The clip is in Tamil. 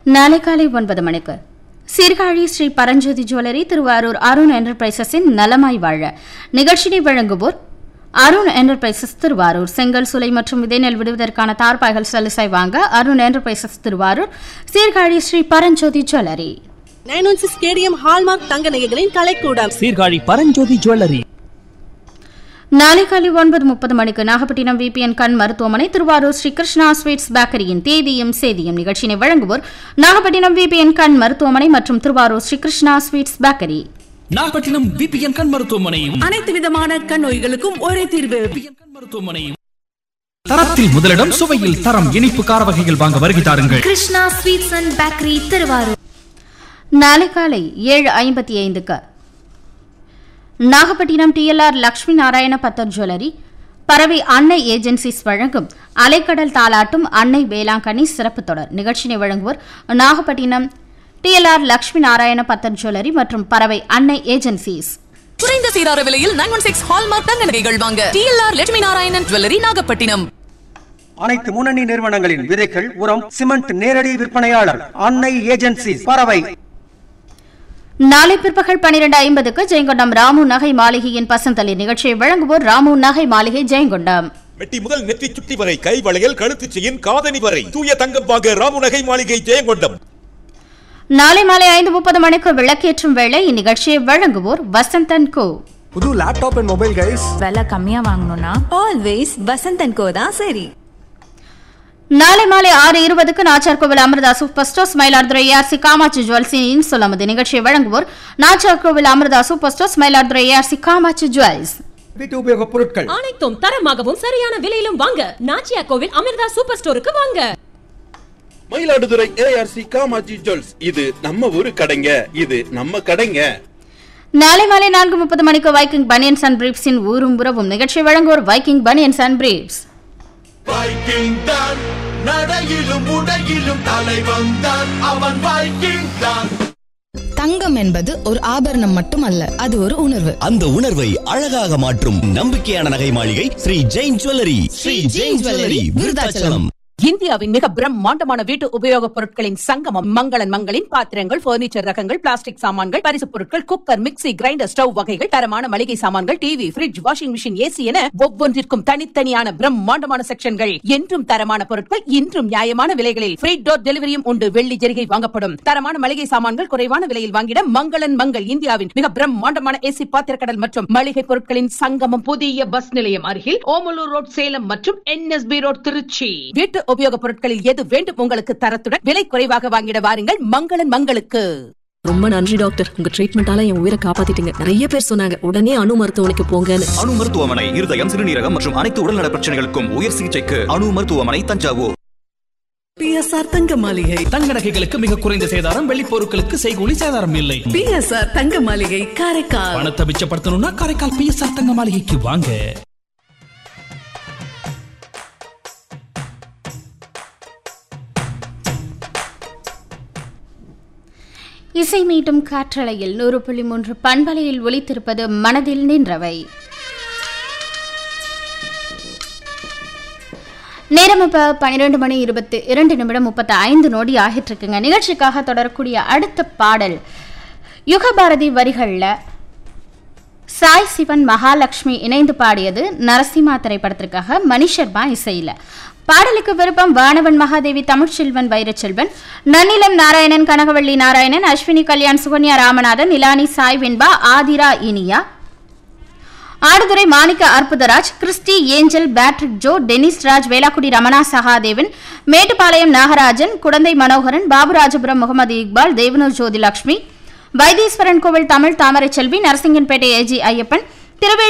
நாளை காலை ஒன்பது மணிக்கு சீர்காழி ஸ்ரீ பரஞ்சோதி ஜுவல்லரி திருவாரூர் அருண் என்டர்பிரைசஸின் நலமாய் வாழ நிகழ்ச்சியை வழங்குவோர் அருண் என்டர்பிரைசஸ் திருவாரூர் செங்கல் சுலை மற்றும் விதைநெல் விடுவதற்கான தார்பாய்கள் சலுசை வாங்க Arun enterprises Thiruvarur Sirkazhi Sri Paranjothi jewellery nine one six KDM hallmark தங்க நகைகளின் கலைக்கூடம் சீர்காழி பரஞ்சோதி ஜுவல்லரி நாளை காலை ஒன்பது முப்பது மணிக்கு நாகப்பட்டினம் விபிஎன் கண் மருத்துவமனை திருவாரூர் ஸ்ரீ கிருஷ்ணா ஸ்வீட்ஸ் பேக்கரியின் தேதியும் சேதியும் நிகழ்ச்சியினை வழங்குவோர் நாகப்பட்டினம் விபிஎன் கண் மருத்துவமனை மற்றும் திருவாரூர் ஸ்ரீ கிருஷ்ணா ஸ்வீட்ஸ் பேக்கரி நாகப்பட்டினம் விபிஎன் கண் மருத்துவமனையும் அனைத்து விதமான கண் நோய்களுக்கும் ஒரே தீர்வு விபிஎன் கண் மருத்துவமனையும் தரத்தில் முதலிடம் சுவையில் தரம் இனிப்பு கார வகைகள் வாங்க வருகை தாருங்கள் Krishna sweets and bakery Thiruvarur நாளை காலை ஏழு ஐம்பத்தி ஐந்துக்கு நாகப்பட்டினம் டிஎல்ஆர் லட்சுமி நாராயண பத்தர் ஜுவல்லரி பறவை அன்னை ஏஜென்சிஸ் வழங்கும் அலைக்கடல் தாலாட்டும் அன்னை வேளாங்கண்ணி சிறப்பு தொடர் நிகழ்ச்சியை வழங்குவோர் நாகப்பட்டினம் டிஎல்ஆர் லட்சுமி நாராயண பத்தர் ஜுவல்லரி மற்றும் பறவை அன்னை ஏஜென்சிஸ் குறைந்த சீரார விலையில் நைன் ஒன் சிக்ஸ் ஹால்மார்க் தங்க நகைகள் வாங்க டிஎல்ஆர் லட்சுமி நாராயணன் ஜுவல்லரி நாகப்பட்டினம் அனைத்து முன்னணி நிறுவனங்களின் விதைகள் உரம் சிமெண்ட் நேரடி விற்பனையாளர் அன்னை ஏஜென்சி பறவை நாளை பிற்பகல் பனிரெண்டு ஐம்பதுக்கு ஜெயங்கொண்டம் ராமு நகை மாளிகையின் பசந்தலி நிகழ்ச்சியை வழங்குவோர் ராமு நகை மாளிகை ஜெயங்கொண்டம் மெட்டி முதல் நெற்றி சுட்டி வரை கை வளையல் கழுத்து செயின் காதணி வரை தூய தங்கம் வாங்க ராமுநகை மாளிகை ஜெயங்கொண்டம் நாளை மாலை ஐந்து முப்பது மணிக்கு விளக்கேற்றும் வேளை இந்நிகழ்ச்சியை வழங்குவோர் வசந்தன் கோ புது லேப்டாப் அண்ட் மொபைல் கைஸ் விலை கம்மியா வாங்கணும்னா ஆல்வேஸ் வசந்தன் கோ தான் சரி நாளை மாலை ஆறு இருபதுக்கு நாச்சார் கோவில் அமிர்தா சூப்பர் ஸ்டோர்ஸ் மயிலாடுதுறை ஏஆர்சி காமாட்சி ஜுவல்ஸின் சொல்லமது நிகழ்ச்சியை வழங்குவோர் Nachar Kovil Amirtha super stores Mayiladuthurai ARC Kamakshi jewels வீட்டு உபயோகப் பொருட்கள் அனைத்தும் தரமாகவும் சரியான விலையிலும் வாங்க நாச்சியா கோவில் அமிர்தா சூப்பர் ஸ்டோருக்கு வாங்க மயிலாடுதுறை ஏஆர்சி காமாஜி ஜுவல்ஸ் இது நம்ம ஊரு கடைங்க இது நம்ம கடைங்க நாளை மாலை நான்கு முப்பது மணிக்கு வைக்கிங் பனியன்ஸ் அண்ட் பிரீப்ஸின் ஊரும் உறவும் நிகழ்ச்சியை வழங்குவோர் Viking banians and briefs Viking தான் நடையிலும் உடையிலும் தலைவன் தான் அவன் வைக்கிங் தான் தங்கம் என்பது ஒரு ஆபரணம் மட்டுமல்ல அது ஒரு உணர்வு அந்த உணர்வை அழகாக மாற்றும் நம்பிக்கையான நகை மாளிகை ஸ்ரீ ஜெயின் ஜுவல்லரி ஸ்ரீ ஜெயின் ஜுவல்லரி விருதாச்சலம் இந்தியாவின் மிக பிரம்மாண்டமான வீட்டு உபயோகப் பொருட்களின் சங்கமம் மங்களன் மங்களின் பாத்திரங்கள் பர்னிச்சர் ரகங்கள் பிளாஸ்டிக் சாமான்கள் பரிசு பொருட்கள் குக்கர் மிக்ஸி கிரைண்டர் ஸ்டவ் வகைகள் தரமான மளிகை சாமான்கள் TV fridge washing machine AC என ஒவ்வொன்றிற்கும் தனித்தனியான பிரம்மாண்டமான செக்ஷன்கள் என்றும் தரமான பொருட்கள் இன்றும் நியாயமான விலைகளில் ஃப்ரீ டோர் டெலிவரியும் உண்டு வெள்ளி ஜெரிகை வாங்கப்படும் தரமான மளிகை சாமான்கள் குறைவான விலையில் வாங்கிட மங்களன் மங்கள் இந்தியாவின் மிக பிரம்மாண்டமான ஏசி பாத்திரக்கடல் மற்றும் மளிகை பொருட்களின் சங்கமம் புதிய பஸ் நிலையம் அருகில் ஓமலூர் ரோட் சேலம் மற்றும் என்எஸ்பி ரோட் திருச்சி வீட்டு உபயோகப் பொருட்களில் எது வேண்டும் உங்களுக்கு தரத்துடன் விலை குறைவாக வாங்கிட வாருங்கள் மங்களன் மங்களுக்கு ரொம்ப நன்றி டாக்டர் உங்க ட்ரீட்மெண்டால என் உயிரை காப்பாத்திட்டீங்க நிறைய பேர் சொன்னாங்க உடனே அணு மருத்துவமனைக்கு போங்கன்னு அணு மருத்துவமனை இருதயம் சிறுநீரகம் மற்றும் அனைத்து உடல்நல பிரச்சனைகளுக்கும் உயர் சிகிச்சைக்கு அணு மருத்துவமனை தஞ்சாவூர் பிஎஸ்ஆர் தங்க மாளிகை தங்க நகைகளுக்கு மிக குறைந்த சேதாரம் வெள்ளி பொருட்களுக்கு செய்கூலி சேதாரம் இல்லை பிஎஸ்ஆர் தங்க மாளிகை காரைக்கால் பணத்தை மிச்சப்படுத்தணும்னா காரைக்கால் பிஎஸ்ஆர் தங்க மாளிகைக்கு வாங்க இசை மீட்டும் காற்றலையில் நூறு புள்ளி மூன்று பண்பலையில் ஒலித்திருப்பது மனதில் நின்றவை நேரம் இப்போ பன்னிரெண்டு மணி இருபத்தி இரண்டு நிமிடம் முப்பத்தி ஐந்து நொடி ஆகிட்டு இருக்குங்க நிகழ்ச்சிக்காக தொடரக்கூடிய அடுத்த பாடல் யுகபாரதி வரிகளில் சாய் சிவன் மகாலட்சுமி இணைந்து பாடியது நரசிம்மா திரைப்படத்திற்காக மணி சர்மா இசையில் பாடலுக்கு விருப்பம் வானவன் மகாதேவி தமிழ்ச்செல்வன் வைரச்செல்வன் நன்னிலம் நாராயணன் கனகவள்ளி நாராயணன் அஸ்வினி கல்யாண் சுகன்யா ராமநாதன் நிலானி சாய் வெண்பா ஆதிரா இனியா ஆடுதுறை மாணிக்க அற்புதராஜ் கிறிஸ்டி ஏஞ்சல் பேட்ரிக் ஜோ டெனிஸ் ராஜ் வேளாக்குடி ரமணா சகாதேவன் மேட்டுப்பாளையம் நாகராஜன் குடந்தை மனோகரன் பாபுராஜபுரம் முகமது இக்பால் தேவனூர் ஜோதிலட்சுமி வைத்தீஸ்வரன் கோவில் தமிழ் தாமரை செல்வி நரசிங்கன்பேட்டை ஏஜி ஐயப்பன் திருவே